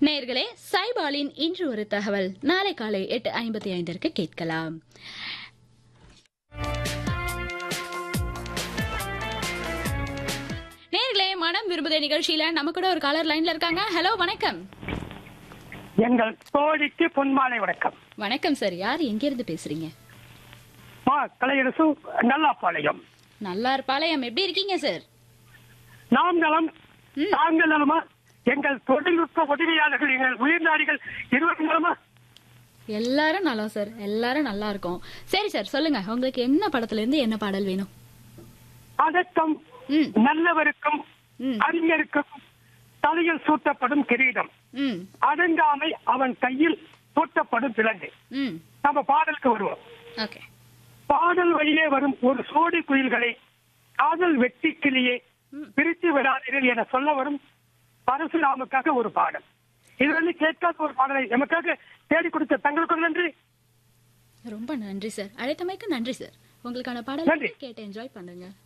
நேர்களே சைபாலின் இன்று ஒரு தகவல் நாளை காலை எட்டு ஐம்பத்தி ஐந்திற்கு கேட்கலாம் நேர்களே மனம் விரும்புதே நிகழ்ச்சியில நம்ம கூட ஒரு காலர் லைன்ல இருக்காங்க ஹலோ வணக்கம் எங்கள் தோழிக்கு பொன்மாலை வணக்கம் வணக்கம் சார் யார் எங்க இருந்து பேசுறீங்க மா கலையரசு நல்லாப்பாளையம் நல்லா இருப்பாளையம் எப்படி இருக்கீங்க சார் நாம் நலம் ம். தாங்கள் நலமா எங்கள் தொழில்நுட்ப உதவியாளர்கள் எங்கள் உயிர்நாடிகள் இருவரும் நலமா எல்லாரும் நல்லா சார் எல்லாரும் நல்லா இருக்கோம் சரி சார் சொல்லுங்க உங்களுக்கு என்ன படத்துல இருந்து என்ன பாடல் வேணும் அடக்கம் ம் நல்லவருக்கும் ம். அறிஞருக்கும் தலையில் சூட்டப்படும் கிரீடம் ம் அடங்காமை அவன் கையில் சூட்டப்படும் விலங்கு ம் நம்ம பாடலுக்கு வருவோம் ஓகே பாடல் வழியே வரும் ஒரு சோடி குயில்களை காதல் வெட்டி கிளியே ம். பிரித்து விடாதீர்கள் என சொல்ல வரும் பரசுராமுக்காக ஒரு பாடல் இது வந்து கேட்காத ஒரு பாடலை நமக்காக தேடி கொடுத்த தங்களுக்கு நன்றி ரொம்ப நன்றி சார் அழைத்தமைக்கு நன்றி சார் உங்களுக்கான பாடல் நன்றி. கேட்டு என்ஜாய் பண்ணுங்க